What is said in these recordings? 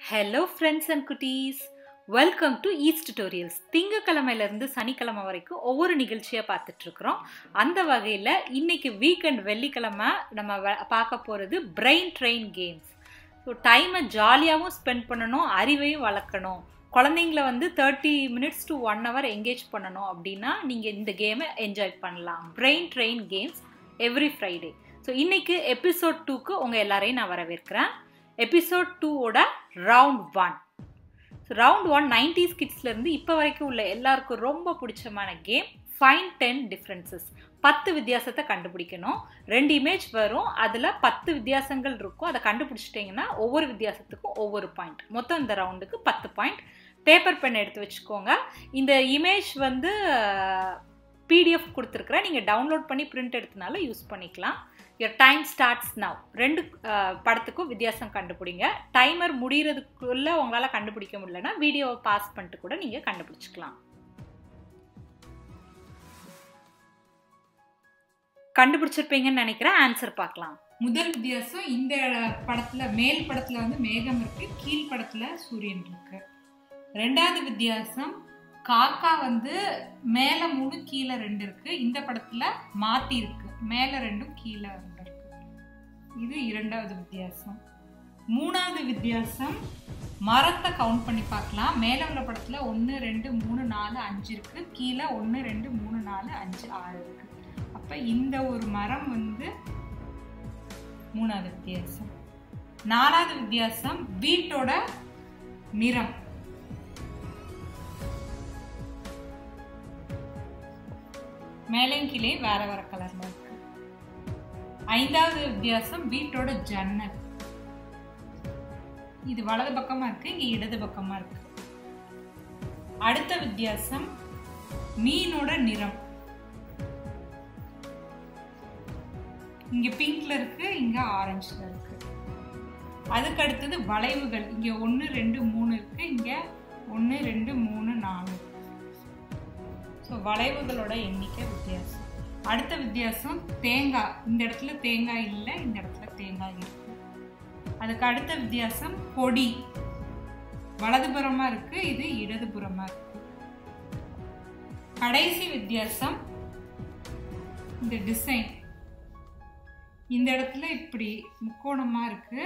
hello friends and குட்டீஸ் welcome to east tutorials திங்கக்கிழமையிலேருந்து சனிக்கிழமை வரைக்கும் ஒவ்வொரு நிகழ்ச்சியாக பார்த்துட்ருக்குறோம் அந்த வகையில் இன்னைக்கு வீக்கெண்ட் வெள்ளிக்கிழமை நம்ம வ- பார்க்க போகிறது பிரெயின் ட்ரெயின் கேம்ஸ் ஸோ டைமை ஜாலியாகவும் ஸ்பெண்ட் பண்ணணும் அறிவையும் வளர்க்கணும் குழந்தைங்கள வந்து thirty minutes to one hour engage பண்ணணும் அப்படின்னா நீங்கள் இந்த கேமை என்ஜாய் பண்ணலாம் brain train games every Friday so இன்னைக்கு எபிசோட் டூக்கு உங்கள் எல்லாரையும் நான் வரவேற்கிறேன் எபிசோட் டூவோட round one so round one nineties கிட்ஸ்லேருந்து இப்போ வரைக்கும் உள்ள எல்லாருக்கும் ரொம்ப பிடிச்சமான கேம் ஃபைன் டென் டிஃப்ரென்சஸ் பத்து வித்தியாசத்தை கண்டுபிடிக்கணும் ரெண்டு இமேஜ் வரும் அதில் பத்து வித்தியாசங்கள் இருக்கும் அதை கண்டுபிடிச்சிட்டிங்கன்னா ஒவ்வொரு வித்தியாசத்துக்கும் ஒவ்வொரு பாயிண்ட் மொத்தம் இந்த ரவுண்டுக்கு பத்து பாயிண்ட் பேப்பர் பென் எடுத்து வச்சுக்கோங்க இந்த இமேஜ் வந்து பிடிஎஃப் கொடுத்துருக்குறேன் நீங்கள் டவுன்லோட் பண்ணி பிரிண்ட் எடுத்தனால யூஸ் பண்ணிக்கலாம் your டைம் ஸ்டார்ட்ஸ் now ரெண்டு அஹ், படத்துக்கும் வித்தியாசம் கண்டுபிடிங்க டைமர் முடிகிறதுக்குள்ளே உங்களால் கண்டுபிடிக்க முடியலன்னா வீடியோவை பாஸ் பண்ணிட்டு கூட நீங்கள் கண்டுபிடிச்சிக்கலாம் கண்டுபிடிச்சிருப்பீங்கன்னு நினைக்கிறேன் ஆன்சர் பார்க்கலாம் முதல் வித்தியாசம் இந்த படத்துல மேல் படத்துல வந்து மேகம் இருக்கு கீழ் படத்துல சூரியன் இருக்கு ரெண்டாவது வித்தியாசம் காக்கா வந்து மேல மூணு கீழே ரெண்டு இருக்கு இந்த படத்துல மாத்தி இருக்கு மேல ரெண்டும் கீழே ரெண்டு இருக்கு இது இரண்டாவது வித்தியாசம் மூணாவது வித்தியாசம் மரத்தை கவுண்ட் பண்ணி பார்க்கலாம் மேல உள்ள படத்துல ஒன்று ரெண்டு மூணு நாலு அஞ்சு இருக்கு கீழே ஒன்று ரெண்டு மூணு நாலு அஞ்சு ஆறு இருக்கு அப்ப இந்த ஒரு மரம் வந்து மூணாவது வித்தியாசம் நாலாவது வித்தியாசம் வீட்டோட நிறம் மேலையும் கீழே வேற வேற கலர்ல இருக்கு ஐந்தாவது வித்தியாசம் வீட்டோட ஜன்னல் இது வலது பக்கமா இருக்கு இங்க இடது பக்கமா இருக்கு அடுத்த வித்தியாசம் மீனோட நிறம் இங்க பிங்க்ல இருக்கு இங்க ஆரஞ்சுல இருக்கு அதுக்கு அடுத்தது வளைவுகள் இங்க ஒன்று ரெண்டு மூணு இருக்கு இங்க ஒன்று ரெண்டு மூணு நாலு ஸோ வளைவுகளோட எண்ணிக்கை வித்தியாசம் அடுத்த வித்தியாசம் தேங்காய் இந்த இடத்துல தேங்காய் இல்லை இந்த இடத்துல தேங்காய் இருக்கு அதுக்கு அடுத்த வித்தியாசம் கொடி வலதுபுறமா இருக்கு இது இடதுபுறமா இருக்கு கடைசி வித்தியாசம் இந்த டிசைன் இந்த இடத்துல இப்படி முக்கோணமா இருக்கு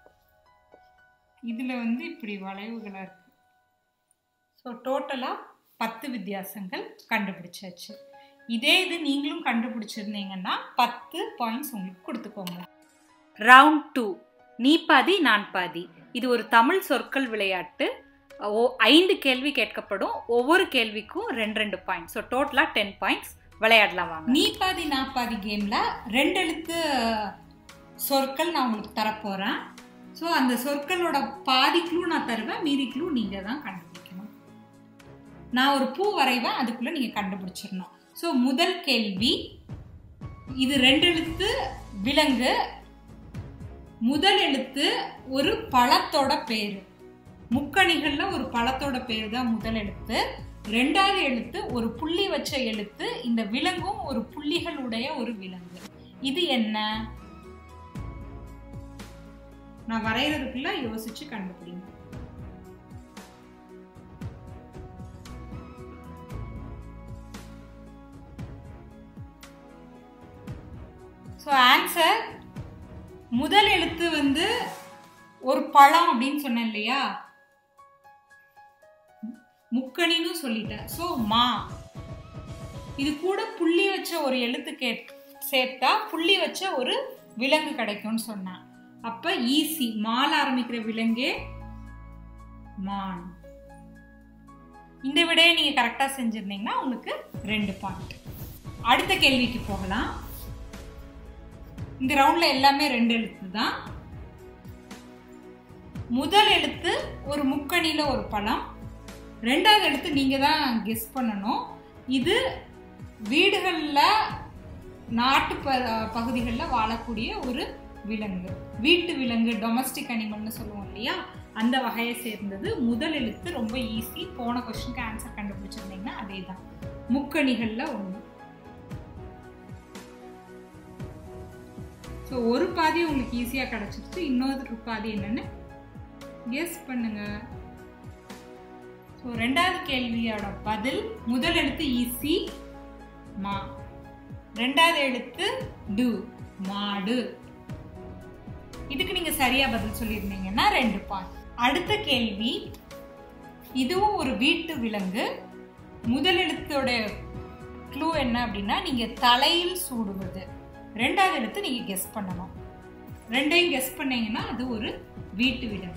இதுல வந்து இப்படி வளைவுகளா இருக்கு ஸோ டோட்டலா பத்து வித்தியாசங்கள் கண்டுபிடிச்சாச்சு இதே இது நீங்களும் கண்டுபிடிச்சிருந்தீங்கன்னா பத்து பாயிண்ட்ஸ் உங்களுக்கு கொடுத்துக்கோங்க ரவுண்ட் டூ நீ பாதி நான் பாதி இது ஒரு தமிழ் சொற்கள் விளையாட்டு ஓ ஐந்து கேள்வி கேட்கப்படும் ஒவ்வொரு கேள்விக்கும் ரெண்டு ரெண்டு பாயிண்ட் ஸோ டோட்டலாக டென் பாயிண்ட்ஸ் விளையாடலாம் வாங்க நீ பாதி நான் பாதி கேம்ல ரெண்டு எழுத்து சொற்கள் நான் உங்களுக்கு தரப்போறேன் ஸோ அந்த சொற்களோட பாதி க்ளூ நான் தருவேன் மீதி க்ளூ நீங்க தான் கண்டுபிடிக்கணும் நான் ஒரு பூ வரைவேன் அதுக்குள்ள நீங்க கண்டுபிடிச்சிடணும் ஸோ முதல் கேள்வி இது ரெண்டு எழுத்து விலங்கு முதல் எழுத்து ஒரு பழத்தோட பேரு முக்கணிகள்ல ஒரு பழத்தோட பேர் தான் முதல் எழுத்து ரெண்டாவது எழுத்து ஒரு புள்ளி வச்ச எழுத்து இந்த விலங்கும் ஒரு புள்ளிகளுடைய ஒரு விலங்கு இது என்ன நான் வரைகிறதுக்குள்ள யோசிச்சு கண்டுபிடிங்க ஸோ ஆன்சர் முதல் எழுத்து வந்து ஒரு பழம் அப்படின்னு சொன்னேன் இல்லையா முக்கணின்னு சொல்லிட்டேன் ஸோ மா இது கூட புள்ளி வச்ச ஒரு எழுத்து கே சேர்த்தா புள்ளி வச்ச ஒரு விலங்கு கிடைக்கும்னு சொன்னேன் அப்ப ஈஸி மால ஆரம்பிக்கிற விலங்கே மான் இந்த விடையை நீங்க கரெக்டா செஞ்சிருந்தீங்கன்னா உங்களுக்கு ரெண்டு பாயிண்ட் அடுத்த கேள்விக்கு போகலாம் இந்த ரவுண்ட்ல எல்லாமே ரெண்டு எழுத்து தான் முதல் எழுத்து ஒரு முக்கணியில ஒரு பழம் ரெண்டாவது எழுத்து நீங்க தான் கெஸ் பண்ணணும் இது வீடுகளில் நாட்டு ப பகுதிகளில் வாழக்கூடிய ஒரு விலங்கு வீட்டு விலங்கு டொமஸ்டிக் அனிமல்னு சொல்லுவோம் இல்லையா அந்த வகையை சேர்ந்தது முதல் எழுத்து ரொம்ப ஈஸி போன கொஸ்டினுக்கு ஆன்சர் கண்டுபிடிச்சிருந்தீங்கன்னா அதே தான் முக்கணிகளில் ஒன்று ஸோ ஒரு பாதி உங்களுக்கு ஈஸியாக கிடச்சிருச்சு இன்னொரு பாதி என்னன்னு கெஸ் பண்ணுங்க ஸோ ரெண்டாவது கேள்வியோட பதில் முதல் எழுத்து ஈசி மா ரெண்டாவது எழுத்து டு மாடு இதுக்கு நீங்க சரியா பதில் சொல்லியிருந்தீங்கன்னா ரெண்டு பாயிண்ட் அடுத்த கேள்வி இதுவும் ஒரு வீட்டு விலங்கு முதல் எழுத்தோட க்ளூ என்ன அப்படின்னா நீங்க தலையில் சூடுவது ரெண்டாவது எழுத்து நீங்க கெஸ் பண்ணணும் ரெண்டையும் கெஸ் பண்ணீங்கன்னா அது ஒரு வீட்டு விலங்கு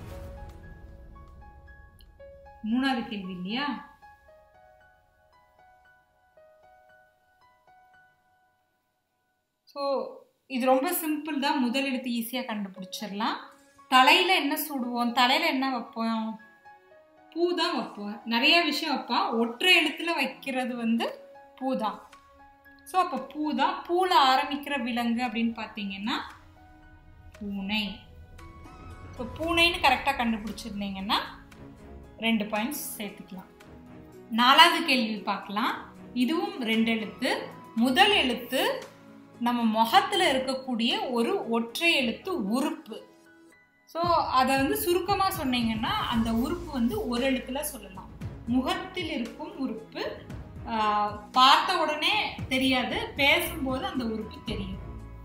மூணாவது கேள்வி இல்லையா ஸோ இது ரொம்ப சிம்பிள் தான் முதல் எழுத்து ஈஸியாக கண்டுபிடிச்சிடலாம் தலையில் என்ன சூடுவோம் தலையில் என்ன வைப்போம் பூ தான் வைப்போம் நிறைய விஷயம் வைப்போம் ஒற்றை எழுத்தில் வைக்கிறது வந்து பூ தான் ஸோ அப்போ பூ தான் பூவில் ஆரம்பிக்கிற விலங்கு அப்படின்னு பார்த்தீங்கன்னா பூனை ஸோ பூனைன்னு கரெக்டாக கண்டுபிடிச்சிருந்தீங்கன்னா ரெண்டு பாயிண்ட்ஸ் சேர்த்துக்கலாம் நாலாவது கேள்வி பார்க்கலாம் இதுவும் ரெண்டு எழுத்து முதல் எழுத்து நம்ம முகத்தில் இருக்கக்கூடிய ஒரு ஒற்றை எழுத்து உறுப்பு ஸோ அதை வந்து சுருக்கமாக சொன்னீங்கன்னா அந்த உறுப்பு வந்து ஒரு எழுத்துல சொல்லலாம் முகத்தில் இருக்கும் உறுப்பு ஆஹ், பார்த்த உடனே தெரியாது பேசும்போது அந்த உறுப்பு தெரியும்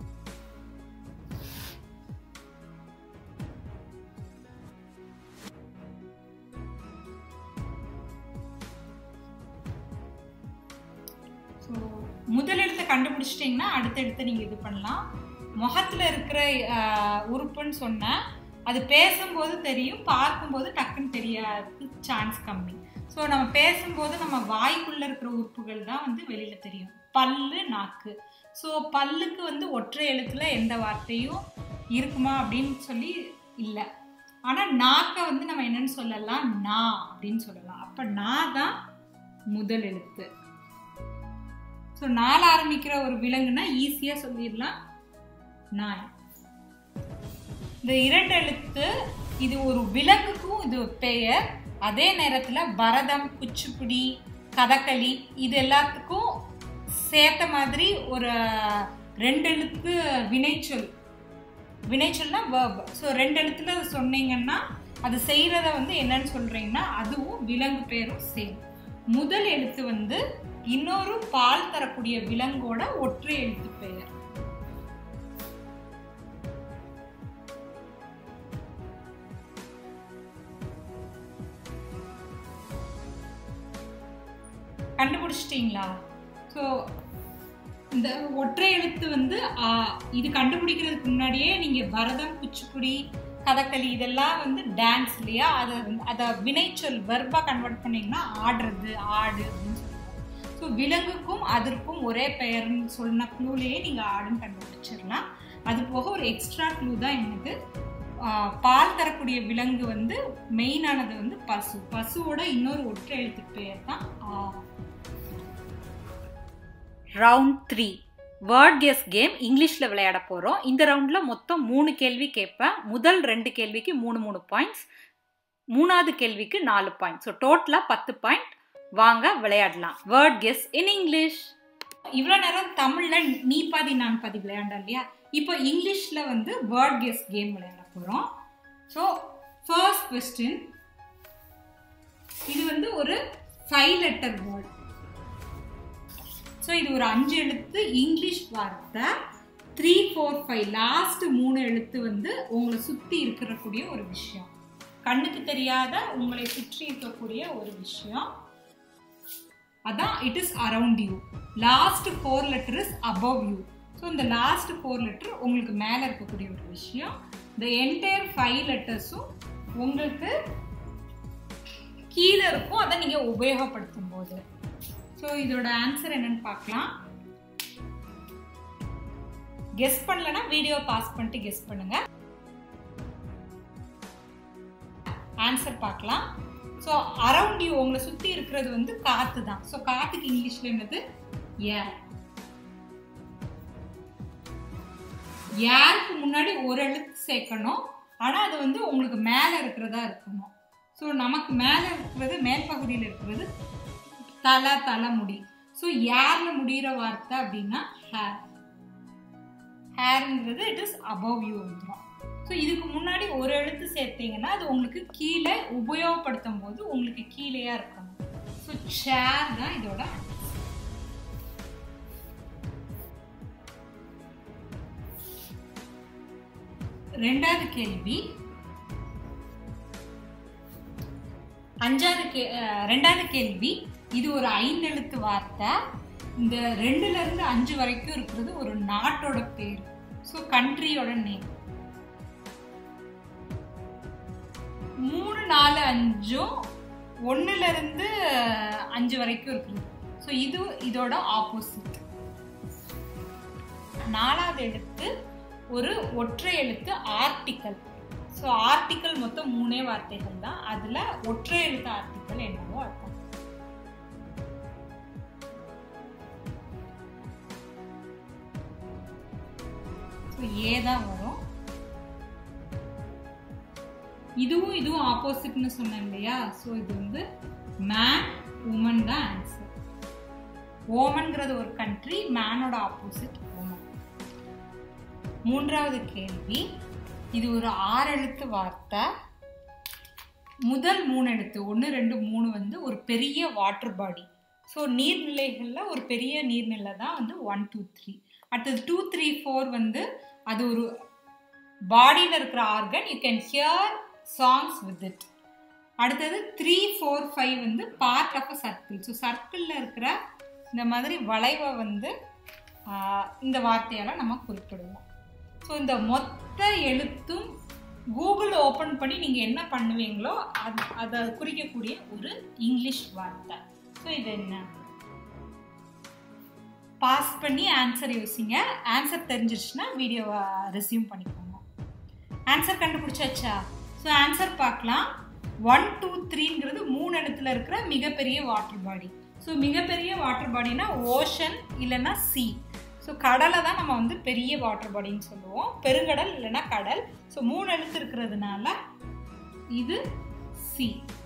ஸோ முதல் எழுத்தை கண்டுபிடிச்சிட்டிங்கன்னா அடுத்த எழுத்தை நீங்கள் இது பண்ணலாம் முகத்தில் இருக்கிற ஆஹ், உறுப்புன்னு சொன்னேன் அது பேசும்போது தெரியும் பார்க்கும்போது டக்குன்னு தெரியாது சான்ஸ் கம்மி ஸோ நம்ம பேசும்போது நம்ம வாய்க்குள்ளே இருக்கிற உறுப்புகள் தான் வந்து வெளியில் தெரியும் பல்லு நாக்கு ஸோ பல்லுக்கு வந்து ஒற்றை எழுத்துல எந்த வார்த்தையும் இருக்குமா அப்படின்னு சொல்லி இல்லை ஆனால் நாக்கை வந்து நம்ம என்னன்னு சொல்லலாம் நா அப்படின்னு சொல்லலாம் அப்போ நா தான் முதல் எழுத்து ஸோ நாள் ஆரம்பிக்கிற ஒரு விலங்குனா ஈஸியாக சொல்லிடலாம் நாய் இந்த இரண்டு எழுத்து இது ஒரு விலங்குக்கும் இது ஒரு பெயர் அதே நேரத்தில் பரதம் குச்சிப்புடி கதகளி இது எல்லாத்துக்கும் சேர்த்த மாதிரி ஒரு ரெண்டு எழுத்து வினைச்சொல் வினைச்சொல்னா verb ஸோ ரெண்டு எழுத்துல சொன்னீங்கன்னா அது செய்கிறத வந்து என்னன்னு சொல்கிறீங்கன்னா அதுவும் விலங்கு பேரும் சேம் முதல் எழுத்து வந்து இன்னொரு பால் தரக்கூடிய விலங்கோட ஒற்றை எழுத்து பெயர் கண்டுபிடிச்சிட்டிங்களா ஸோ இந்த ஒற்றை எழுத்து வந்து ஆ, இது கண்டுபிடிக்கிறதுக்கு முன்னாடியே நீங்கள் பரதம் குச்சிப்புடி கதகளி இதெல்லாம் வந்து டான்ஸ் இல்லையா அதை வந்து- அதை வினைச்சொல் வெர்பாக கன்வெர்ட் பண்ணீங்கன்னா ஆடுறது ஆடு அப்படின்னு சொல்லுவாங்க ஸோ விலங்குக்கும் அதற்கும் ஒரே பெயர்னு சொன்ன க்ளூலேயே நீங்கள் ஆடுன்னு கண்டுபிடிச்சிடலாம் அது போக ஒரு எக்ஸ்ட்ரா க்ளூ தான் என்னது ஆ, பால் தரக்கூடிய விலங்கு வந்து மெயினானது வந்து பசு பசுவோட இன்னொரு ஒற்றை எழுத்து பெயர் தான் ஆ round three word guess game இங்கிலீஷில் விளையாட போகிறோம் இந்த ரவுண்டில் மொத்தம் மூணு கேள்வி கேட்பேன் முதல் ரெண்டு கேள்விக்கு மூணு மூணு பாயிண்ட்ஸ் மூணாவது கேள்விக்கு நாலு பாயிண்ட் ஸோ டோட்டலாக பத்து பாயிண்ட் வாங்க விளையாடலாம் வேர்ட் கெஸ் இன் இங்கிலீஷ் இவ்வளோ நேரம் தமிழில் நீ பாதி நான் பாதி விளையாண்டோம் இல்லையா இப்போ இங்கிலீஷில் வந்து வேர்ட் கெஸ் கேம் விளையாட போகிறோம் ஸோ ஃபர்ஸ்ட் கொஸ்டின் இது வந்து ஒரு ஃபைவ் லெட்டர் வேர்ட் ஸோ இது ஒரு அஞ்சு எழுத்து இங்கிலீஷ் வார்த்தை த்ரீ ஃபோர் ஃபைவ் லாஸ்ட் மூணு எழுத்து வந்து உங்களை சுற்றி இருக்கக்கூடிய ஒரு விஷயம் கண்ணுக்கு தெரியாத உங்களை சுற்றி இருக்கக்கூடிய ஒரு விஷயம் அதான் it is around you last four letter is above you so இந்த லாஸ்ட் ஃபோர் லெட்டர் உங்களுக்கு மேலே இருக்கக்கூடிய ஒரு விஷயம் இந்த என்டையர் ஃபைவ் லெட்டர்ஸும் உங்களுக்கு கீழே இருக்கும் அதை நீங்கள் உபயோகப்படுத்தும் போது ஸோ இதோட ஆன்சர் என்னன்னு பார்க்கலாம் கெஸ் பண்ணலன்னா வீடியோ பாஸ் பண்ணிட்டு கெஸ் பண்ணுங்க ஆன்சர் பார்க்கலாம் ஸோ அரவுண்ட் யூ உங்களை சுற்றி இருக்கிறது வந்து காற்று தான் ஸோ காற்றுக்கு இங்கிலீஷில் என்னது ஏர் ஏருக்கு முன்னாடி ஒரு எழுத்து சேர்க்கணும் ஆனால் அது வந்து உங்களுக்கு மேலே இருக்கிறதா இருக்கணும் ஸோ நமக்கு மேலே இருக்கிறது மேல் பகுதியில் இருக்கிறது தலை தலைமுடி ஸோ ஏரில் முடிகிற வார்த்தை அப்படின்னா ஹேர் ஹேருங்கிறது இட் இஸ் அபவ் யூ வந்துடும் ஸோ ஸோ இதுக்கு முன்னாடி ஒரு எழுத்து சேர்த்தீங்கன்னா அது உங்களுக்கு கீழே உபயோகப்படுத்தும் போது உங்களுக்கு கீழேயா இருக்கணும் ஸோ சேர் தான் இதோட ரெண்டாவது கேள்வி அஞ்சாவது கே அஹ் ரெண்டாவது கேள்வி இது ஒரு ஐந்து எழுத்து வார்த்தை இந்த ரெண்டுல இருந்து அஞ்சு வரைக்கும் இருக்கிறது ஒரு நாட்டோட பேர் ஸோ கண்ட்ரியோட நேம் மூணு நாலு அஞ்சும் ஒன்னுல இருந்து அஞ்சு வரைக்கும் இருக்குது ஸோ இது இதோட ஆப்போசிட் நாலாவது எழுத்து ஒரு ஒற்றை எழுத்து ஆர்டிக்கல் ஸோ ஆர்டிக்கல் மொத்தம் மூணே வார்த்தைகள் தான் அதுல ஒற்றை எழுத்து ஆர்டிக்கல் என்னவோ அர்த்தம் ஸோ ஏ தான் வரும் இதுவும் இதுவும் ஆப்போசிட்னு சொன்னேன் இல்லையா ஸோ இது வந்து மேன் உமன் தான் ஆன்சர் ஓமன்கிறது ஒரு கண்ட்ரி மேனோட ஆப்போசிட் உமன் மூன்றாவது கேள்வி இது ஒரு ஆறு எழுத்து வார்த்தை முதல் மூணு எழுத்து ஒன்று ரெண்டு மூணு வந்து ஒரு பெரிய வாட்டர் பாடி ஸோ நீர்நிலைகளில் ஒரு பெரிய நீர்நிலை தான் வந்து ஒன் டூ த்ரீ அடுத்தது டூ த்ரீ ஃபோர் வந்து அது ஒரு பாடியில் இருக்கிற organ you can hear songs with it அடுத்தது த்ரீ ஃபோர் ஃபைவ் வந்து part of a circle so சர்க்கிளில் இருக்கிற இந்த மாதிரி வளைவை வந்து ஆஹ், இந்த வார்த்தையால் நம்ம குறிப்பிடுவோம் ஸோ இந்த மொத்த எழுத்தும் கூகுள் ஓப்பன் பண்ணி நீங்கள் என்ன பண்ணுவீங்களோ அது அதை குறிக்கக்கூடிய ஒரு இங்கிலீஷ் வார்த்தை ஸோ இது என்ன பாஸ் பண்ணி ஆன்சர் யோசிங்க ஆன்சர் தெரிஞ்சிருச்சுன்னா வீடியோவை ரெசியூம் பண்ணிக்கோங்க ஆன்சர் கண்டுபிடிச்சாச்சா ஸோ ஆன்சர் பார்க்கலாம் ஒன் டூ த்ரீங்கிறது மூணு இடத்துல இருக்கிற மிகப்பெரிய வாட்டர் பாடி ஸோ மிகப்பெரிய வாட்டர் பாடினா ஓஷன் இல்லைன்னா சி ஸோ கடலை தான் நம்ம வந்து பெரிய வாட்டர் பாடின்னு சொல்லுவோம் பெருங்கடல் இல்லைன்னா கடல் ஸோ மூணு எழுத்து இருக்கிறதுனால இது சி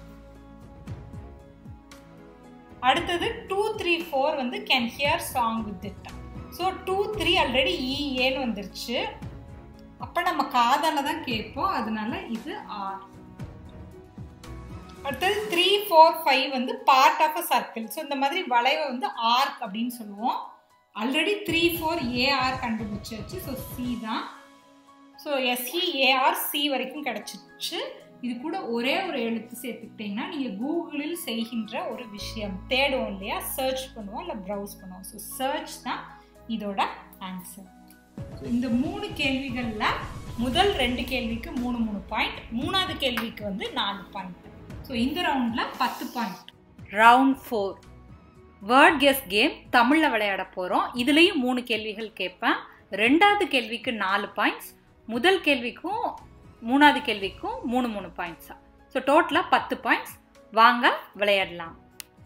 அடுத்தது டூ த்ரீ ஃபோர் வந்து can hear song with it so two three already E ஏன்னு வந்துருச்சு அப்போ நம்ம காதால தான் கேட்போம் அதனால இது ஆர் அடுத்தது த்ரீ ஃபோர் ஃபைவ் வந்து part of a circle so இந்த மாதிரி வளைவை வந்து ஆர்க் அப்படின்னு சொல்லுவோம் ஆல்ரெடி த்ரீ ஃபோர் ஏஆர் கண்டுபிடிச்சாச்சு ஸோ சி தான் ஸோ எஸ்இ ஏஆர் சி வரைக்கும் கிடச்சிச்சு இது கூட ஒரே ஒரு எழுத்து சேர்த்துக்கிட்டிங்கன்னா நீங்கள் கூகுளில் செய்கின்ற ஒரு விஷயம் தேடுவோம் இல்லையா சர்ச் பண்ணுவோம் இல்லை ப்ரௌஸ் பண்ணுவோம் ஸோ சர்ச் தான் இதோட ஆன்சர் ஸோ இந்த மூணு கேள்விகளில் முதல் ரெண்டு கேள்விக்கு மூணு மூணு பாயிண்ட் மூணாவது கேள்விக்கு வந்து நாலு பாயிண்ட் ஸோ இந்த ரவுண்டில் பத்து point round four word guess game தமிழில் விளையாட போகிறோம் இதுலேயும் மூணு கேள்விகள் கேட்பேன் ரெண்டாவது கேள்விக்கு நாலு பாயிண்ட்ஸ் முதல் கேள்விக்கும் மூணாவது கேள்விக்கும் மூணு மூணு பாயிண்ட்ஸா ஸோ டோட்டலாக பத்து பாயிண்ட்ஸ் வாங்க விளையாடலாம்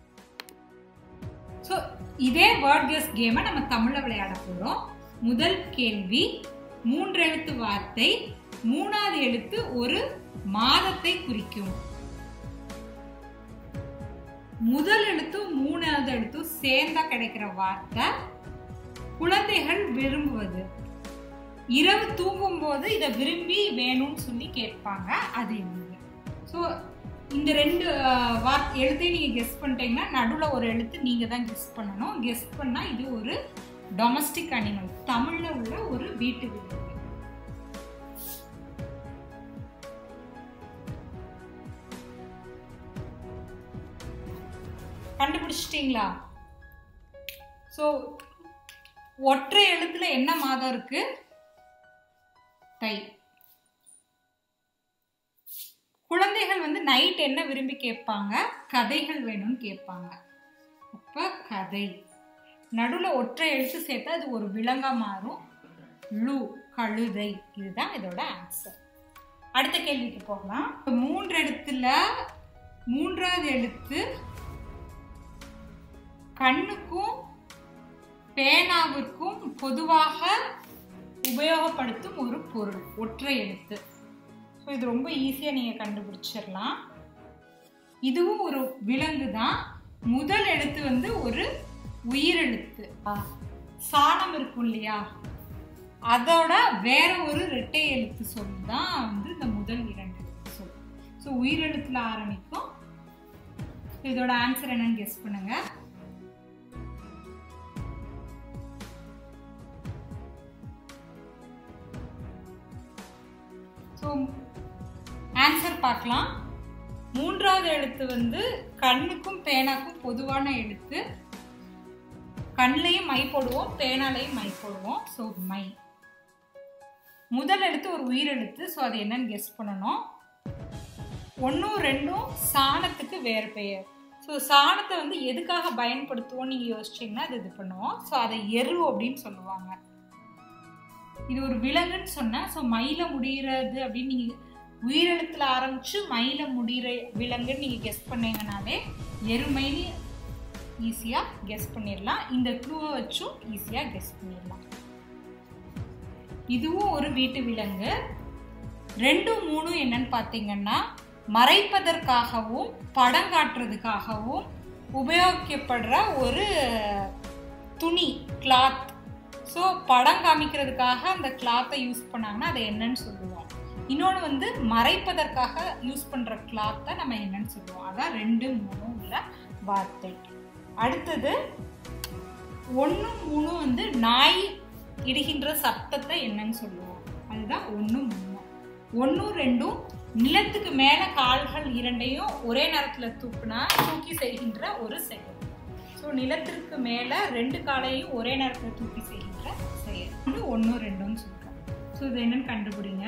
ஸோ இதே வேர்ட் கெஸ் கேமை நம்ம தமிழில் விளையாட போகிறோம் முதல் கேள்வி மூன்று எழுத்து வார்த்தை மூணாவது எழுத்து ஒரு மாதத்தை குறிக்கும் முதல் எழுத்தும் மூணாவது எழுத்தும் சேர்ந்தா கிடைக்கிற வார்த்தை குழந்தைகள் விரும்புவது இரவு தூங்கும் போது இதை விரும்பி வேணும்னு சொல்லி கேட்பாங்க அது என்னது ஸோ இந்த ரெண்டு வார் எழுத்தையும் நீங்கள் கெஸ் பண்ணிட்டீங்கன்னா நடுவில் ஒரு எழுத்து நீங்கள் தான் கெஸ் பண்ணணும் கெஸ் பண்ணால் இது ஒரு டொமஸ்டிக் அனிமல் தமிழில் உள்ள ஒரு வீட்டு விலங்கு கண்டுபிடிச்சிட்டிங்களா ஸோ ஒற்றை எழுத்துல என்ன மாதம் இருக்கு தை குழந்தைகள் வந்து நைட் என்ன விரும்பி கேட்பாங்க கதைகள் வேணும்னு கேட்பாங்க அப்ப கதை நடுவில் ஒற்றை எழுத்து சேர்த்தா அது ஒரு விலங்கா மாறும் லு கழுதை இதுதான் இதோட ஆன்சர் அடுத்த கேள்விக்கு போகலாம் இப்ப மூன்று எழுத்துல மூன்றாவது எழுத்து கண்ணுக்கும் பேனாவிற்கும் பொதுவாக உபயோகப்படுத்தும் ஒரு பொருள் ஒற்றை எழுத்து ஸோ இது ரொம்ப ஈஸியாக நீங்கள் கண்டுபிடிச்சிடலாம் இதுவும் ஒரு விலங்கு தான் முதல் எழுத்து வந்து ஒரு உயிரெழுத்து ஆ, சாணம் இருக்கும் இல்லையா அதோட வேற ஒரு இரட்டை எழுத்து சொல் தான் வந்து இந்த முதல் இரண்டு எழுத்து சொல் ஸோ உயிரெழுத்துல ஆரம்பிக்கும் இதோட ஆன்சர் என்னன்னு கெஸ் பண்ணுங்க ஸோ ஆன்சர் பார்க்கலாம் மூன்றாவது எழுத்து வந்து கண்ணுக்கும் பேனாக்கும் பொதுவான எழுத்து கண்ணிலையும் மை போடுவோம் பேனாலையும் மை போடுவோம் ஸோ மை முதல் எழுத்து ஒரு உயிரெழுத்து ஸோ அது என்னன்னு கெஸ் பண்ணணும் ஒன்றும் ரெண்டும் சாணத்துக்கு வேறு பெயர் ஸோ சாணத்தை வந்து எதுக்காக பயன்படுத்துவோம் நீங்கள் யோசிச்சிங்கன்னா அது இது பண்ணுவோம் ஸோ அதை எரு அப்படின்னு சொல்லுவாங்க இது ஒரு விலங்குன்னு சொன்னேன் ஸோ மயில முடிகிறது அப்படின்னு நீங்கள் உயிரெழுத்துல ஆரம்பிச்சு மயில முடிகிற விலங்குன்னு நீங்கள் கெஸ் பண்ணீங்கனாலே எருமைன்னு ஈஸியாக கெஸ் பண்ணிடலாம் இந்த க்ளூவை வச்சும் ஈஸியாக கெஸ் பண்ணிடலாம் இதுவும் ஒரு வீட்டு விலங்கு ரெண்டு மூணு என்னன்னு பார்த்தீங்கன்னா மறைப்பதற்காகவும் படம் காட்டுறதுக்காகவும் உபயோகிக்கப்படுற ஒரு துணி கிளாத் ஸோ படம் காமிக்கிறதுக்காக அந்த கிளாத்தை யூஸ் பண்ணாங்கன்னா அதை என்னன்னு சொல்லுவோம் இன்னொன்று வந்து மறைப்பதற்காக யூஸ் பண்ணுற கிளாத்தை நம்ம என்னன்னு சொல்லுவோம் அதான் ரெண்டு மூணு உள்ள வார்த்தை அடுத்தது ஒன்று மூணு வந்து நாய் இடுகின்ற சத்தத்தை என்னன்னு சொல்லுவோம் அதுதான் ஒன்று மூணு ஒன்று ரெண்டும் நிலத்துக்கு மேலே கால்கள் இரண்டையும் ஒரே நேரத்தில் தூக்குனா தூக்கி செய்கின்ற ஒரு செயல் ஸோ நிலத்திற்கு மேலே ரெண்டு காலையும் ஒரே நேரத்தில் தூக்கி செய்கின்ற செயல் வந்து ஒன்று ரெண்டுன்னு சொல்கிறோம் ஸோ இது என்னன்னு கண்டுபிடிங்க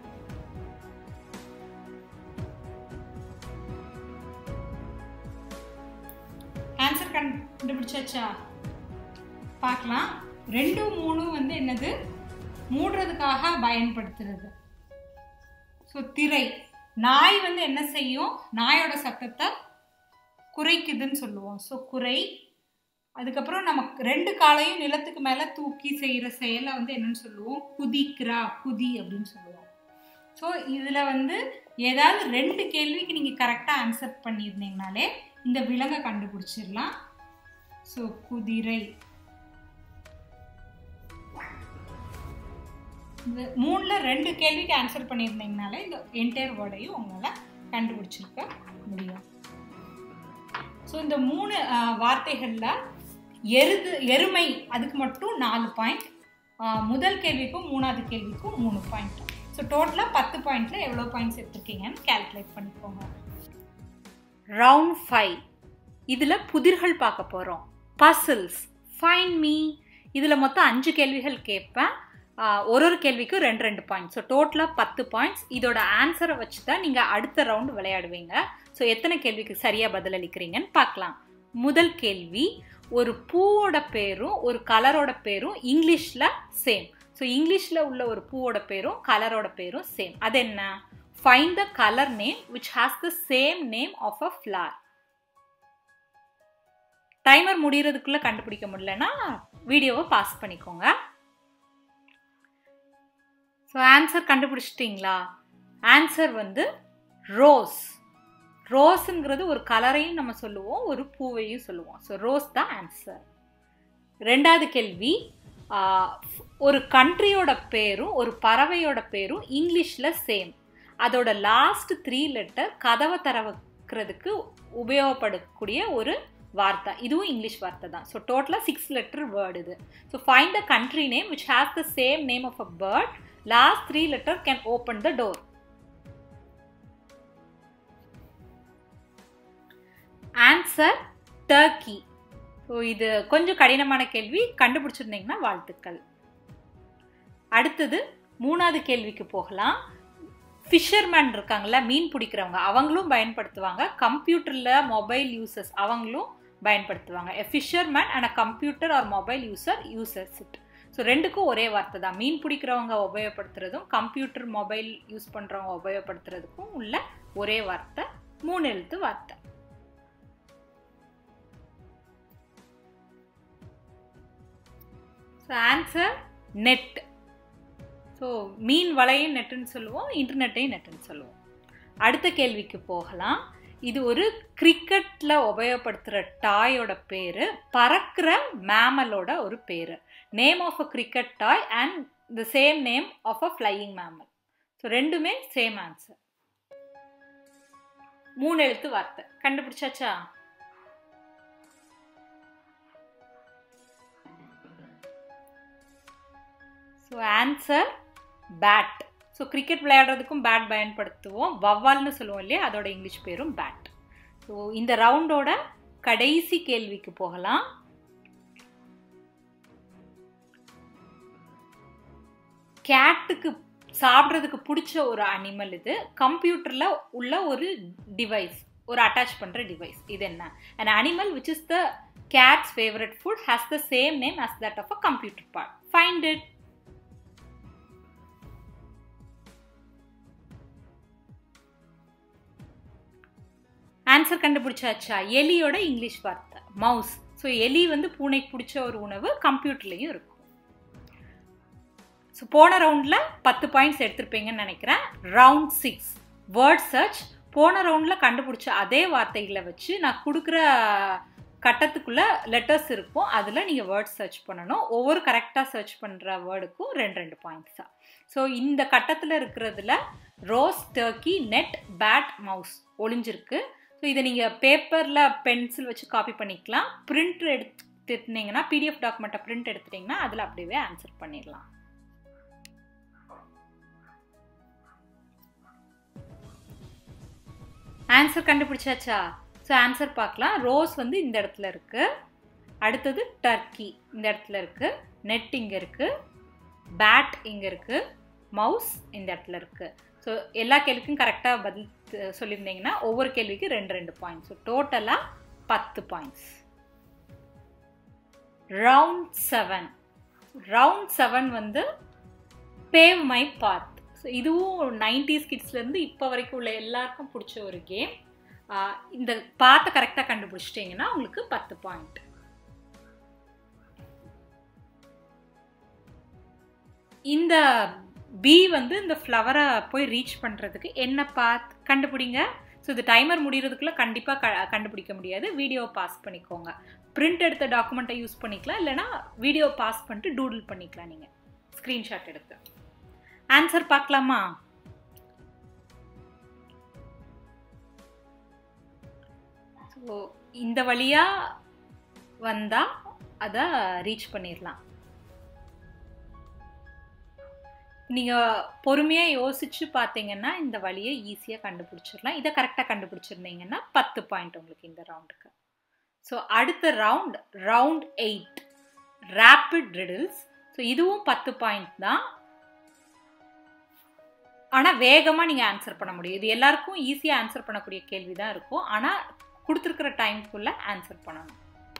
ஆன்சர் கண்டுபிடிச்சாச்சா பார்க்கலாம் ரெண்டு மூணு வந்து என்னது மூடுறதுக்காக பயன்படுத்துறது ஸோ திரை நாய் வந்து என்ன செய்யும் நாயோட சத்தத்தை குறைக்குதுன்னு சொல்லுவோம் ஸோ குறை அதுக்கப்புறம் நமக்கு ரெண்டு காலையும் நிலத்துக்கு மேலே தூக்கி செய்கிற செயலை வந்து என்னன்னு சொல்லுவோம் குதிக்கிறா குதி அப்படின்னு சொல்லுவோம் ஸோ இதில் வந்து ஏதாவது ரெண்டு கேள்விக்கு நீங்கள் கரெக்டாக ஆன்சர் பண்ணியிருந்தீங்கனாலே இந்த விலங்கை கண்டுபிடிச்சிடலாம் ஸோ குதிரை இந்த மூணில் ரெண்டு கேள்விக்கு ஆன்சர் பண்ணியிருந்தீங்கனாலே இந்த என்டையர் வேர்டையும் உங்களால் கண்டுபிடிச்சிருக்க முடியும் ஸோ இந்த மூணு வார்த்தைகளில் எருது எருமை அதுக்கு மட்டும் நாலு பாயிண்ட் முதல் கேள்விக்கும் மூணாவது கேள்விக்கும் மூணு பாயிண்ட் ஸோ டோட்டலாக பத்து பாயிண்டில் எவ்வளோ பாயிண்ட்ஸ் எடுத்திருக்கீங்கன்னு கேல்குலேட் பண்ணிக்கோங்க ரவுண்ட் ஃபைவ் இதில் புதிர்கள் பார்க்க போகிறோம் பசில்ஸ் ஃபைன் மீ இதில் மொத்தம் அஞ்சு கேள்விகள் கேட்பேன் ஒரு ஒரு கேள்விக்கும் ரெண்டு ரெண்டு பாயிண்ட்ஸ் ஸோ டோட்டலாக பத்து பாயிண்ட்ஸ் இதோட ஆன்சரை வச்சு தான் நீங்கள் அடுத்த ரவுண்டு விளையாடுவீங்க ஸோ எத்தனை கேள்விக்கு சரியாக பதிலளிக்கிறீங்கன்னு பார்க்கலாம் முதல் கேள்வி ஒரு பூவோட பேரும் ஒரு கலரோட பேரும் இங்கிலீஷில் சேம் ஸோ இங்கிலீஷில் உள்ள ஒரு பூவோட பேரும் கலரோட பேரும் சேம் அது என்ன find the colour name which has the same name of a flower timer முடிகிறதுக்குள்ளே கண்டுபிடிக்க முடியலன்னா வீடியோவை பாஸ் பண்ணிக்கோங்க ஸோ ஆன்சர் கண்டுபிடிச்சிட்டிங்களா ஆன்சர் வந்து ரோஸ் ரோஸுங்கிறது ஒரு கலரையும் நம்ம சொல்லுவோம் ஒரு பூவையும் சொல்லுவோம் ஸோ ரோஸ் தான் ஆன்சர் ரெண்டாவது கேள்வி ஒரு கண்ட்ரியோட பேரும் ஒரு பறவையோட பேரும் இங்கிலீஷில் சேம் அதோட லாஸ்ட் த்ரீ லெட்டர் கதவை திறக்கிறதுக்கு உபயோகப்படக்கூடிய ஒரு வார்த்தை இதுவும் இங்கிலீஷ் வார்த்தை தான் ஸோ டோட்டலாக சிக்ஸ் லெட்டர் வேர்டு இது so find the country name which has the same name of a bird last three letter can open the door answer turkey so இது கொஞ்சம் கடினமான கேள்வி கண்டுபிடிச்சிருந்தீங்கன்னா வாழ்த்துக்கள் அடுத்தது மூணாவது கேள்விக்கு போகலாம் ஃபிஷர்மேன் இருக்காங்கல்ல மீன் பிடிக்கிறவங்க அவங்களும் பயன்படுத்துவாங்க கம்ப்யூட்டரில் மொபைல் யூசர்ஸ் அவங்களும் பயன்படுத்துவாங்க a fisherman and a computer or mobile user users it so ரெண்டுக்கும் ஒரே வார்த்தை தான் மீன் பிடிக்கிறவங்க உபயோகப்படுத்துறதும் கம்ப்யூட்டர் மொபைல் யூஸ் பண்ணுறவங்க உபயோகப்படுத்துறதுக்கும் உள்ள ஒரே வார்த்தை மூணு எழுத்து வார்த்தை ஸோ ஆன்சர் நெட் ஸோ மீன் வலையும் நெட்டுன்னு சொல்லுவோம் இன்டர்நெட்டையும் நெட்டுன்னு சொல்லுவோம் அடுத்த கேள்விக்கு போகலாம் இது ஒரு கிரிக்கெட்டில் உபயோகப்படுத்துகிற டாயோட பேர் பறக்கிற மேமலோட ஒரு பேர் name of a cricket toy and the same name of a flying mammal so ரெண்டுமே சேம் ஆன்சர் மூணு எழுத்து வார்த்தை கண்டுபிடிச்சாச்சா so answer bat so cricket விளையாடுறதுக்கும் பேட் பயன்படுத்துவோம் வவ்வால்னு சொல்லுவோம் இல்லையா அதோட இங்கிலீஷ் பேரும் பேட் ஸோ இந்த ரவுண்டோட கடைசி கேள்விக்கு போகலாம் கேட்டுக்கு சாப்பிட்றதுக்கு பிடிச்ச ஒரு அனிமல் இது கம்ப்யூட்டரில் உள்ள ஒரு டிவைஸ் ஒரு அட்டாச் பண்ணுற டிவைஸ் இது என்ன and animal which is the cat's favourite food has the same name as that of a computer part find it answer கண்டுபிடிச்சாச்சா எலியோட இங்கிலீஷ் வார்த்தை மவுஸ் ஸோ எலி வந்து பூனைக்கு பிடிச்ச ஒரு உணவு கம்ப்யூட்டர்லேயும் இருக்கும் ஸோ போன ரவுண்டில் பத்து பாயிண்ட்ஸ் எடுத்திருப்பீங்கன்னு நினைக்கிறேன் ரவுண்ட் சிக்ஸ் வேர்ட் சர்ச் போன ரவுண்டில் கண்டுபிடிச்ச அதே வார்த்தைகளை வச்சு நான் கொடுக்குற கட்டத்துக்குள்ளே லெட்டர்ஸ் இருக்கும் அதில் நீங்கள் வேர்ட் சர்ச் பண்ணணும் ஒவ்வொரு கரெக்டாக சர்ச் பண்ணுற வேர்டுக்கும் ரெண்டு ரெண்டு பாயிண்ட்ஸ் தான் ஸோ இந்த கட்டத்தில் இருக்கிறதுல rose turkey net bat mouse ஒளிஞ்சிருக்கு ஸோ இதை நீங்கள் பேப்பரில் பென்சில் வச்சு காப்பி பண்ணிக்கலாம் பிரிண்ட் எடுத்துட்டிங்கன்னா பிடிஎஃப் டாக்குமெண்ட்டை பிரிண்ட் எடுத்துட்டிங்கன்னா அதில் அப்படியே ஆன்சர் பண்ணிடலாம் ஆன்சர் கண்டுபிடிச்சாச்சா ஸோ ஆன்சர் பார்க்கலாம் ரோஸ் வந்து இந்த இடத்துல இருக்குது அடுத்தது டர்க்கி இந்த இடத்துல இருக்குது நெட் இங்கே இருக்குது பேட் இங்கே இருக்குது மவுஸ் இந்த இடத்துல இருக்குது ஸோ எல்லா கேள்விக்கும் கரெக்டாக பதில் சொல்லியிருந்தீங்கன்னா ஒவ்வொரு கேள்விக்கும் ரெண்டு ரெண்டு பாயிண்ட்ஸ் ஸோ டோட்டலாக பத்து points round seven round seven வந்து பேவ் மை பாத் ஸோ இதுவும் நைன்டிஸ் கிட்ஸ்லேருந்து இப்போ வரைக்கும் உள்ள எல்லாருக்கும் பிடிச்ச ஒரு கேம் இந்த பாத்தை கரெக்டாக கண்டுபிடிச்சிட்டிங்கன்னா உங்களுக்கு பத்து பாயிண்ட் இந்த பி வந்து இந்த ஃப்ளவரை போய் ரீச் பண்ணுறதுக்கு என்ன பாத் கண்டுபிடிங்க ஸோ இது டைமர் முடிகிறதுக்குள்ளே கண்டிப்பாக க கண்டுபிடிக்க முடியாது வீடியோ பாஸ் பண்ணிக்கோங்க பிரிண்ட் எடுத்த டாக்குமெண்ட்டை யூஸ் பண்ணிக்கலாம் இல்லைனா வீடியோ பாஸ் பண்ணிட்டு டூடில் பண்ணிக்கலாம் நீங்கள் ஸ்க்ரீன்ஷாட் எடுத்து ஆன்சர் பார்க்கலாமா ஸோ இந்த வழியாக வந்தால் அதை ரீச் பண்ணிடலாம் நீங்கள் பொறுமையாக யோசிச்சு பார்த்தீங்கன்னா இந்த வழியை ஈஸியாக கண்டுபிடிச்சிடலாம் இதை கரெக்டாக கண்டுபிடிச்சிருந்தீங்கன்னா பத்து பாயிண்ட் உங்களுக்கு இந்த ரவுண்டுக்கு ஸோ அடுத்த round round eight rapid riddles so இதுவும் பத்து பாயிண்ட் தான் ஆனால் வேகமாக நீங்கள் ஆன்சர் பண்ண முடியும் இது எல்லாருக்கும் ஈஸியாக ஆன்சர் பண்ணக்கூடிய கேள்வி தான் இருக்கும் ஆனால் கொடுத்துருக்கிற டைம்குள்ளே ஆன்சர் பண்ணணும்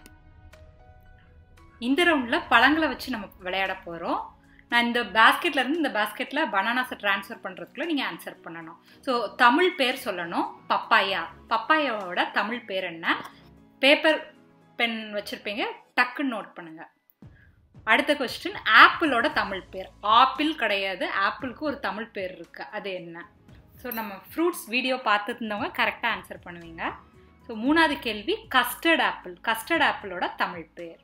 இந்த ரவுண்டில் பழங்களை வச்சு நம்ம விளையாட போகிறோம் நான் இந்த பேஸ்கெட்ல இருந்து இந்த பேஸ்கெட்டில் பனானாஸை ட்ரான்ஸ்ஃபர் பண்ணுறதுக்குள்ள நீங்கள் ஆன்சர் பண்ணணும் ஸோ தமிழ் பேர் சொல்லணும் பப்பாயா பப்பாயாவோட தமிழ் பேர் என்ன பேப்பர் பென் வச்சுருப்பீங்க டக்குன்னு நோட் பண்ணுங்கள் அடுத்த கொஸ்டின் ஆப்பிளோட தமிழ் பேர் ஆப்பிள் கிடையாது ஆப்பிளுக்கு ஒரு தமிழ் பேர் இருக்குது அது என்ன ஸோ நம்ம ஃப்ரூட்ஸ் வீடியோ பார்த்துருந்தவங்க கரெக்டாக ஆன்சர் பண்ணுவீங்க ஸோ மூணாவது கேள்வி கஸ்டர்ட் ஆப்பிள் கஸ்டர்ட் ஆப்பிளோட தமிழ் பேர்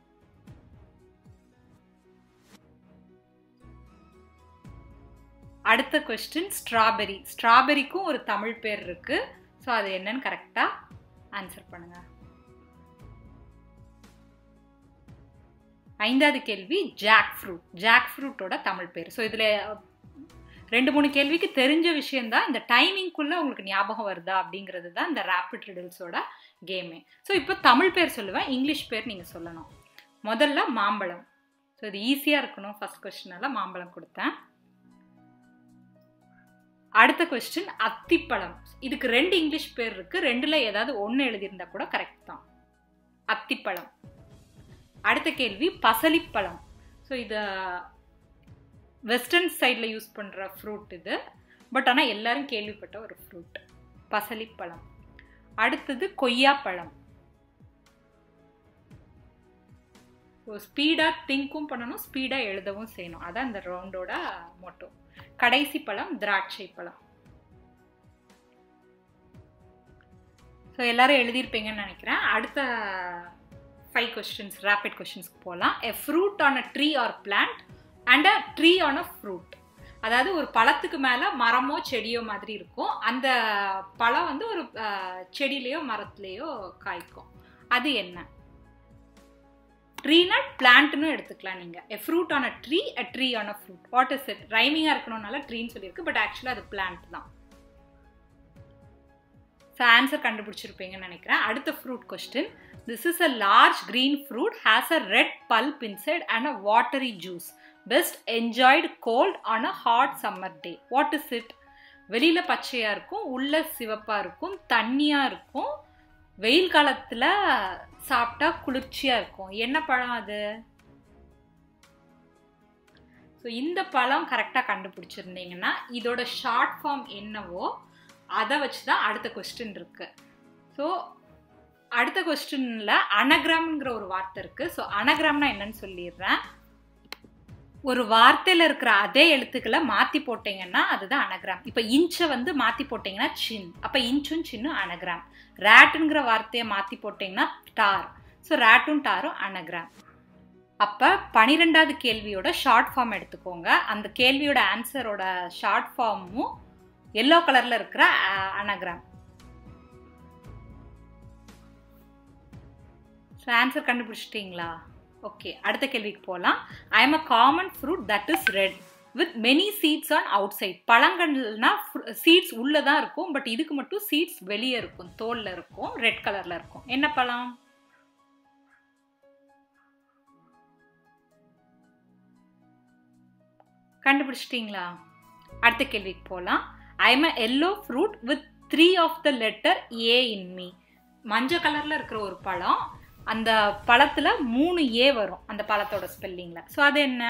அடுத்த கொஸ்டின் ஸ்ட்ராபெரி ஸ்ட்ராபெரிக்கும் ஒரு தமிழ் பேர் இருக்கு ஸோ அது என்னன்னு கரெக்டாக ஆன்சர் பண்ணுங்க ஐந்தாவது கேள்வி ஜாக் ஃப்ரூட் ஜாக் ஃப்ரூட்டோட தமிழ் பேர் ஸோ இதில் ரெண்டு மூணு கேள்விக்கு தெரிஞ்ச விஷயந்தான் இந்த டைமிங்குள்ளே உங்களுக்கு ஞாபகம் வருதா அப்படிங்கிறது தான் இந்த ரேப்பிட் ரிடில்ஸோட கேமே ஸோ இப்போ தமிழ் பேர் சொல்லுவேன் இங்கிலீஷ் பேர் நீங்கள் சொல்லணும் முதல்ல மாம்பழம் ஸோ இது ஈஸியாக இருக்கணும் ஃபர்ஸ்ட் கொஸ்டினால மாம்பழம் கொடுத்தேன் அடுத்த கொஸ்டின் அத்திப்பழம் இதுக்கு ரெண்டு இங்கிலீஷ் பேர் இருக்கு ரெண்டுல ஏதாவது ஒன்று எழுதியிருந்தா கூட கரெக்ட் தான் அத்திப்பழம் அடுத்த கேள்வி பசலிப்பழம் ஸோ இதை வெஸ்டர்ன் சைடில் யூஸ் பண்ணுற ஃப்ரூட் இது பட் ஆனால் எல்லாரும் கேள்விப்பட்ட ஒரு ஃப்ரூட் பசலிப்பழம் அடுத்தது கொய்யாப்பழம் ஸ்பீடாக திங்க்கும் பண்ணணும் ஸ்பீடாக எழுதவும் செய்யணும் அதான் இந்த ரவுண்டோட மோட்டோ கடைசி பழம் திராட்சை பழம் ஸோ எல்லாரும் எழுதியிருப்பீங்கன்னு நினைக்கிறேன் அடுத்த ஃபைவ் கொஸ்டின்ஸ் ரேபிட் கொஸ்டின்ஸ்க்கு போகலாம் a fruit on a tree or plant and a tree on a fruit அதாவது ஒரு பழத்துக்கு மேலே மரமோ செடியோ மாதிரி இருக்கும் அந்த பழம் வந்து ஒரு அஹ், செடியிலையோ மரத்துலேயோ காய்க்கும் அது என்ன ட்ரீனா பிளான்ட்னு எடுத்துக்கலாம் நீங்கள் a fruit on a tree a tree on a fruit what is it ரைமிங்காக இருக்கணும்னால ட்ரீன்னு சொல்லியிருக்கு பட் ஆக்சுவலாக அது பிளான்ட் தான் ஸோ ஆன்சர் கண்டுபிடிச்சிருப்பீங்கன்னு நினைக்கிறேன் அடுத்த fruit question this is a large green fruit has a red pulp inside and a watery juice best enjoyed cold on a hot summer day what is it வெளியில் பச்சையாக இருக்கும் உள்ள சிவப்பாக இருக்கும் தண்ணியாக இருக்கும் வெயில் காலத்தில் சாப்பிட்டா குளிர்ச்சியாக இருக்கும் என்ன பழம் அது ஸோ இந்த பழம் கரெக்டாக கண்டுபிடிச்சிருந்தீங்கன்னா இதோட ஷார்ட் ஃபார்ம் என்னவோ அதை வச்சு தான் அடுத்த கொஸ்டின் இருக்கு ஸோ அடுத்த கொஸ்டின்ல அனகிராம்ங்கிற ஒரு வார்த்தை இருக்கு ஸோ அனகிராம்னா என்னன்னு சொல்லிடுறேன் ஒரு வார்த்தையில் இருக்கிற அதே எழுத்துக்களை மாற்றி போட்டீங்கன்னா அதுதான் அனகிராம் இப்போ இன்ச்சை வந்து மாற்றி போட்டிங்கன்னா சின் அப்போ இன்ச்சும் சின்னும் அனகிராம் ரேட்டுங்கிற வார்த்தையை மாற்றி போட்டிங்கன்னா டார் ஸோ ரேட்டும் டாரும் அனகிராம் அப்போ பனிரெண்டாவது கேள்வியோட ஷார்ட் ஃபார்ம் எடுத்துக்கோங்க அந்த கேள்வியோட ஆன்சரோட ஷார்ட் ஃபார்மும் எல்லோ கலரில் இருக்கிற அனகிராம் ஸோ ஆன்சர் கண்டுபிடிச்சிட்டிங்களா ஓகே அடுத்த கேள்விக்கு போகலாம் I am a common fruit that is red with many seeds on outside பழங்கள்னா சீட்ஸ் உள்ளே தான் இருக்கும் பட் இதுக்கு மட்டும் சீட்ஸ் வெளியே இருக்கும் தோலில் இருக்கும் ரெட் கலரில் இருக்கும் என்ன பழம் கண்டுபிடிச்சிட்டிங்களா அடுத்த கேள்விக்கு போகலாம் I am a yellow fruit with three of the letter A in me மஞ்சள் கலரில் இருக்கிற ஒரு பழம் அந்த பழத்தில் மூணு ஏ வரும் அந்த பழத்தோட ஸ்பெல்லிங்கில் ஸோ அது என்ன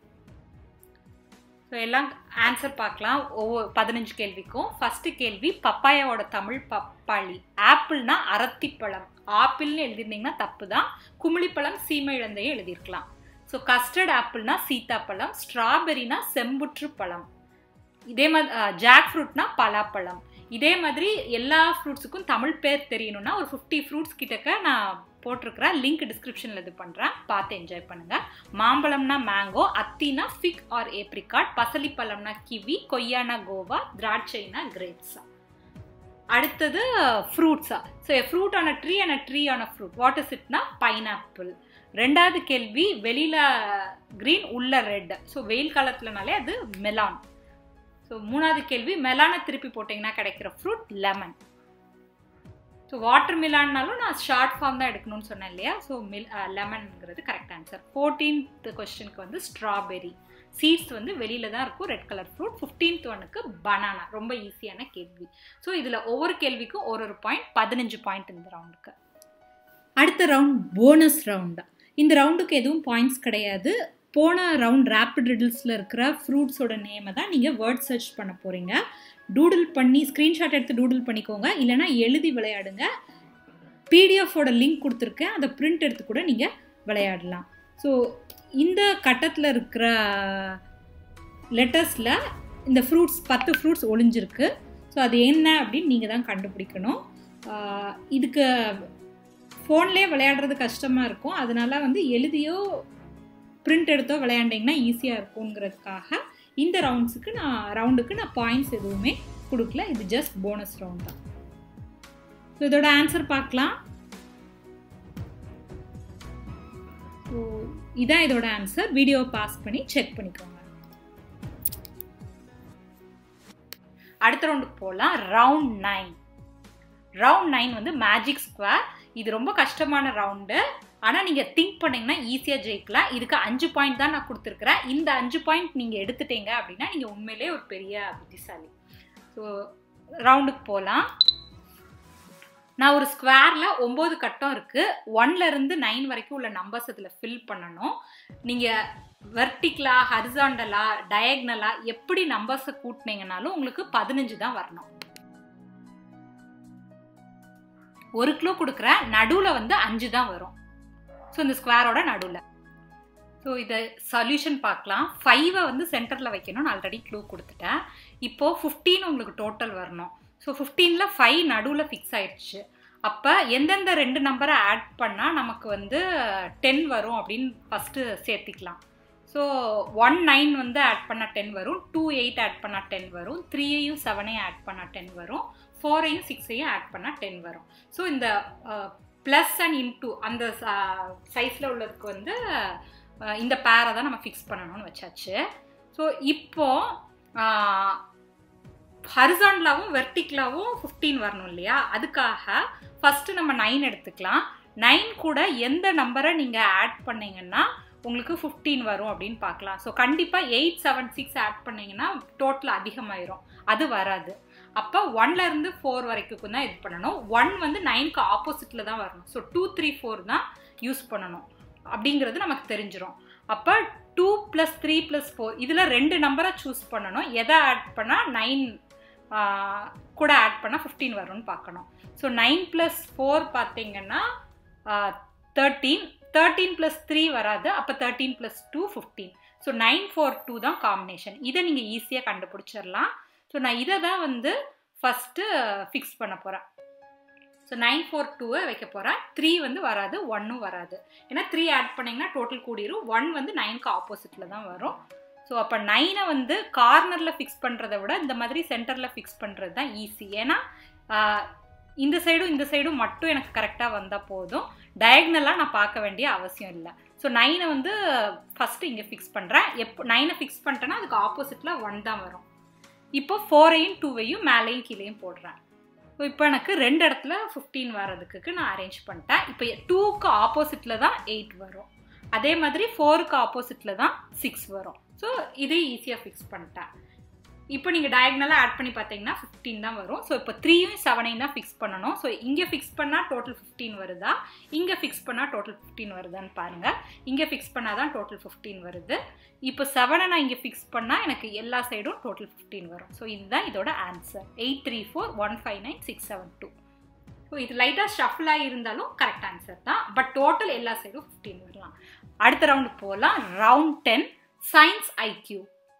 ஸோ எல்லாம் ஆன்சர் பார்க்கலாம் ஒவ்வொரு பதினஞ்சு கேள்விக்கும் ஃபஸ்ட்டு கேள்வி பப்பாயாவோட தமிழ் பப்பாளி ஆப்பிள்னா அரத்திப்பழம் ஆப்பிள்னு எழுதியிருந்தீங்கன்னா தப்பு தான் குமிழிப்பழம் சீமை இழந்தையும் எழுதியிருக்கலாம் ஸோ கஸ்டர்ட் ஆப்பிள்னா சீத்தாப்பழம் ஸ்ட்ராபெரினா செம்புற்று பழம் இதே மாதிரி ஜாக் ஃப்ரூட்னா பலாப்பழம் இதே மாதிரி எல்லா ஃப்ரூட்ஸுக்கும் தமிழ் பேர் தெரியணும்னா ஒரு ஃபிஃப்டி ஃப்ரூட்ஸ் கிட்டக்க நான் போட்டிருக்கிறேன் லிங்க் டிஸ்கிரிப்ஷனில் இது பண்ணுறேன் பார்த்து என்ஜாய் பண்ணுங்கள் மாம்பழம்னா மேங்கோ அத்தினா ஃபிக் ஆர் ஏப்ரிகாட் பசலிப்பழம்னா கிவி கொய்யானா கோவா திராட்சைனா கிரேப்ஸா அடுத்தது ஃப்ரூட்ஸா so a fruit on a tree and a tree on a fruit what is இட்னா பைனாப்பிள் ரெண்டாவது கேள்வி வெளியில் க்ரீன் உள்ள ரெட் ஸோ வெயில் காலத்துலனாலே அது மெலான் ஸோ மூணாவது கேள்வி மெலானை திருப்பி போட்டிங்கன்னா கிடைக்கிற ஃப்ரூட் லெமன் ஸோ வாட்டர் மிலான்னாலும் நான் ஷார்ட் ஃபார்ம் தான் எடுக்கணும்னு சொன்னேன் இல்லையா ஸோ மில் லெமன்ங்கிறது கரெக்ட் ஆன்சர் ஃபோர்டீன்த் கொஸ்டினுக்கு வந்து ஸ்ட்ராபெரி சீட்ஸ் வந்து வெளியில தான் இருக்கும் ரெட் கலர் ஃப்ரூட் ஃபிஃப்டீன்த் ஒனுக்கு பனானா ரொம்ப ஈஸியான கேள்வி ஸோ இதில் ஒவ்வொரு கேள்விக்கும் ஒரு ஒரு பாயிண்ட் பதினஞ்சு பாயிண்ட் இந்த ரவுண்டுக்கு அடுத்த ரவுண்ட் போனஸ் ரவுண்ட் இந்த ரவுண்டுக்கு எதுவும் பாயிண்ட்ஸ் கிடையாது போன ரவுண்ட் ரேப்பிட் ரிடில்ஸில் இருக்கிற ஃப்ரூட்ஸோட நேமை தான் நீங்கள் வேர்ட் சர்ச் பண்ண போகிறீங்க டூடில் பண்ணி ஸ்க்ரீன்ஷாட் எடுத்து டூடில் பண்ணிக்கோங்க இல்லைனா எழுதி விளையாடுங்க பிடிஎஃபோட லிங்க் கொடுத்துருக்கேன் அதை பிரிண்ட் எடுத்து கூட நீங்கள் விளையாடலாம் ஸோ இந்த கட்டத்தில் இருக்கிற லெட்டர்ஸில் இந்த ஃப்ரூட்ஸ் பத்து ஃப்ரூட்ஸ் ஒளிஞ்சிருக்கு ஸோ அது என்ன அப்படின்னு நீங்கள் தான் கண்டுபிடிக்கணும் இதுக்கு ஃபோன்லேயே விளையாடுறது கஷ்டமாக இருக்கும் அதனால வந்து எழுதியோ பிரிண்ட் எடுத்தோ விளையாண்டிங்கன்னா ஈஸியாக இருக்குங்கிறதுக்காக இந்த ரவுண்ட்ஸுக்கு நான் ரவுண்டுக்கு நான் பாயிண்ட்ஸ் எதுவுமே கொடுக்கல இது ஜஸ்ட் போனஸ் ரவுண்ட் தான் ஸோ இதோட ஆன்சர் பார்க்கலாம் ஸோ இதான் இதோட ஆன்சர் வீடியோ பாஸ் பண்ணி செக் பண்ணிக்கோங்க அடுத்த ரவுண்டுக்கு போகலாம் ரவுண்ட் நைன் ரவுண்ட் நைன் வந்து மேஜிக் ஸ்கொயர் இது ரொம்ப கஷ்டமான ரவுண்டு ஆனால் நீங்கள் திங்க் பண்ணிங்கன்னா ஈஸியாக ஜெயிக்கலாம் இதுக்கு அஞ்சு பாயிண்ட் தான் நான் கொடுத்துருக்குறேன் இந்த அஞ்சு பாயிண்ட் நீங்கள் எடுத்துட்டீங்க அப்படின்னா நீங்கள் உண்மையிலே ஒரு பெரிய புத்திசாலி ஸோ ரவுண்டுக்கு போகலாம் நான் ஒரு ஸ்கொயரில் ஒம்பது கட்டம் இருக்குது ஒன்லேருந்து நைன் வரைக்கும் உள்ள நம்பர்ஸ் இதில் ஃபில் பண்ணணும் நீங்கள் வெர்டிக்கலா ஹரிசாண்டலா டயக்னலா எப்படி நம்பர்ஸை கூட்டினீங்கனாலும் உங்களுக்கு பதினஞ்சு தான் வரணும் ஒரு கிலோ கொடுக்குறேன் நடுவில் வந்து அஞ்சு தான் வரும் ஸோ இந்த ஸ்கொயரோட நடுவில் ஸோ இதை சொல்யூஷன் பார்க்கலாம் ஃபைவை வந்து சென்டரில் வைக்கணும்னு ஆல்ரெடி க்ளூ கொடுத்துட்டேன் இப்போது ஃபிஃப்டீன் உங்களுக்கு டோட்டல் வரணும் ஸோ ஃபிஃப்டீனில் ஃபைவ் நடுவில் ஃபிக்ஸ் ஆயிடுச்சு அப்போ எந்தெந்த ரெண்டு நம்பரை ஆட் பண்ணால் நமக்கு வந்து டென் வரும் அப்படின்னு ஃபஸ்ட்டு சேர்த்திக்கலாம் ஸோ ஒன் நைன் வந்து ஆட் பண்ணால் டென் வரும் டூ எயிட் ஆட் பண்ணால் டென் வரும் த்ரீயையும் செவனையும் ஆட் பண்ணால் டென் வரும் ஃபோரையும் சிக்ஸையும் ஆட் பண்ணால் டென் வரும் ஸோ இந்த ப்ளஸ் அண்ட் இன்டூ அந்த சைஸில் உள்ளதுக்கு வந்து அஹ், இந்த பேரை தான் நம்ம ஃபிக்ஸ் பண்ணணும்னு வச்சாச்சு ஸோ இப்போ ஹரிசான்லாவும் வெர்டிக்லாவும் ஃபிஃப்டீன் வரணும் இல்லையா அதுக்காக ஃபஸ்ட்டு நம்ம நைன் எடுத்துக்கலாம் நைன் கூட எந்த நம்பரை நீங்கள் ஆட் பண்ணீங்கன்னா உங்களுக்கு ஃபிஃப்டீன் வரும் அப்படின்னு பார்க்கலாம் ஸோ கண்டிப்பாக எயிட் செவன் சிக்ஸ் ஆட் பண்ணீங்கன்னா டோட்டல் அதிகமாயிரும் அது வராது அப்போ ஒன்லேருந்து ஃபோர் வரைக்கும் தான் இது பண்ணணும் ஒன் வந்து நைனுக்கு ஆப்போசிட்டில் தான் வரணும் ஸோ டூ த்ரீ ஃபோர் தான் யூஸ் பண்ணணும் அப்படிங்கிறது நமக்கு தெரிஞ்சிரும் அப்போ two plus three plus four இதில் ரெண்டு நம்பரை சூஸ் பண்ணணும் எதை ஆட் பண்ணால் நைன் கூட ஆட் பண்ணால் ஃபிஃப்டீன் வரும்னு பார்க்கணும் ஸோ நைன் ப்ளஸ் ஃபோர் பார்த்தீங்கன்னா தேர்ட்டீன் தேர்ட்டீன் ப்ளஸ் த்ரீ வராது அப்போ thirteen plus two fifteen so nine four two தான் காம்பினேஷன் இதை நீங்கள் ஈஸியாக கண்டுபிடிச்சிடலாம் ஸோ நான் இதை தான் வந்து ஃபஸ்ட்டு ஃபிக்ஸ் பண்ண போகிறேன் ஸோ நைன் ஃபோர் டூவை வைக்க போகிறேன் த்ரீ வந்து வராது ஒன்னும் வராது ஏன்னா த்ரீ ஆட் பண்ணிங்கன்னா டோட்டல் கூடிரும் ஒன் வந்து நைனுக்கு ஆப்போசிட்டில் தான் வரும் ஸோ அப்போ நைனை வந்து கார்னரில் ஃபிக்ஸ் பண்ணுறதை விட இந்த மாதிரி சென்டரில் ஃபிக்ஸ் பண்ணுறது தான் ஈஸி ஏன்னா ஆஹ், இந்த சைடும் இந்த சைடும் மட்டும் எனக்கு கரெக்டாக வந்தால் போதும் டயக்னலாக நான் பார்க்க வேண்டிய அவசியம் இல்லை ஸோ நைனை வந்து ஃபஸ்ட்டு இங்கே ஃபிக்ஸ் பண்ணுறேன் எப்போ நைனை ஃபிக்ஸ் பண்ணிட்டேன்னா அதுக்கு ஆப்போசிட்டில் ஒன் தான் வரும் இப்போ ஃபோரையும் டூவையும் மேலேயும் கீழேயும் போடுறேன் ஸோ இப்போ எனக்கு ரெண்டு இடத்துல ஃபிஃப்டீன் வர்றதுக்கு நான் அரேஞ்ச் பண்ணிட்டேன் இப்போ டூக்கு ஆப்போசிட்டில் தான் எயிட் வரும் அதே மாதிரி ஃபோருக்கு ஆப்போசிட்டில் தான் சிக்ஸ் வரும் ஸோ இதே ஈஸியாக ஃபிக்ஸ் பண்ணிட்டேன் இப்போ நீங்கள் டயக்னலாக ஆட் பண்ணி பார்த்தீங்கன்னா ஃபிஃப்டீன் தான் வரும் ஸோ இப்போ த்ரீயும் செவனையும் தான் ஃபிக்ஸ் பண்ணணும் ஸோ இங்கே ஃபிக்ஸ் பண்ணால் டோட்டல் ஃபிஃப்டீன் வருதா இங்கே ஃபிக்ஸ் பண்ணால் டோட்டல் ஃபிஃப்டீன் வருதான்னு பாருங்கள் இங்கே ஃபிக்ஸ் பண்ணால் தான் டோட்டல் ஃபிஃப்டீன் வருது இப்போ செவனை நான் இங்கே ஃபிக்ஸ் பண்ணால் எனக்கு எல்லா சைடும் டோட்டல் ஃபிஃப்டீன் வரும் ஸோ இதுதான் இதோட answer eight three four one five nine six seven two so இது லைட்டாக ஷஃபிளாக இருந்தாலும் கரெக்ட் ஆன்சர் தான் பட் டோட்டல் எல்லா சைடும் ஃபிஃப்டீன் வரலாம் அடுத்த ரவுண்டு போகலாம் round ten science IQ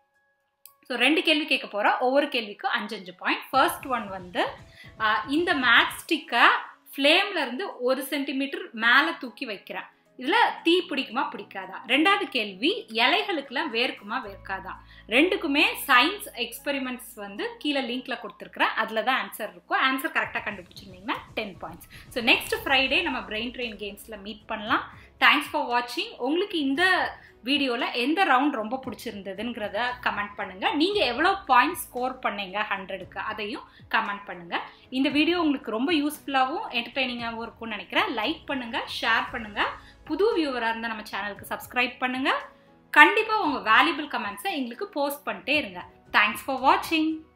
so ரெண்டு கேள்வி கேட்க போகிறோம் ஒவ்வொரு கேள்விக்கும் அஞ்சு அஞ்சு பாயிண்ட் ஃபர்ஸ்ட் ஒன் வந்து ஆஹ், இந்த மேட் ஸ்டிக்கை ஃப்ளேம்ல இருந்து ஒரு சென்டிமீட்டர் மேலே தூக்கி வைக்கிறேன் இதில் தீ பிடிக்குமா பிடிக்காதா ரெண்டாவது கேள்வி இலைகளுக்கெல்லாம் வேர்க்குமா வேர்க்காதா ரெண்டுக்குமே சயின்ஸ் எக்ஸ்பெரிமெண்ட்ஸ் வந்து கீழே லிங்க்ல கொடுத்துருக்குறேன் அதில் தான் ஆன்சர் இருக்கும் ஆன்சர் கரெக்டாக கண்டுபிடிச்சிருந்தீங்கன்னா ten points so next Friday நம்ம பிரெயின் ட்ரெயின் கேம்ஸில் மீட் பண்ணலாம் தேங்க்ஸ் ஃபார் வாட்சிங் உங்களுக்கு இந்த வீடியோவில் எந்த ரவுண்ட் ரொம்ப பிடிச்சிருந்ததுங்கிறத கமெண்ட் பண்ணுங்கள் நீங்கள் எவ்வளோ பாயிண்ட்ஸ் ஸ்கோர் பண்ணீங்க ஹண்ட்ரடுக்கு அதையும் கமெண்ட் பண்ணுங்கள் இந்த வீடியோ உங்களுக்கு ரொம்ப யூஸ்ஃபுல்லாகவும் என்டர்டைனிங்காகவும் இருக்கும்னு நினைக்கிறேன் லைக் பண்ணுங்கள் ஷேர் பண்ணுங்கள் புது வியூவராக இருந்தால் நம்ம சேனலுக்கு சப்ஸ்கிரைப் பண்ணுங்கள் கண்டிப்பாக உங்கள் வேல்யூபிள் கமெண்ட்ஸை எங்களுக்கு போஸ்ட் பண்ணிட்டே இருங்க தேங்க்ஸ் ஃபார் வாட்சிங்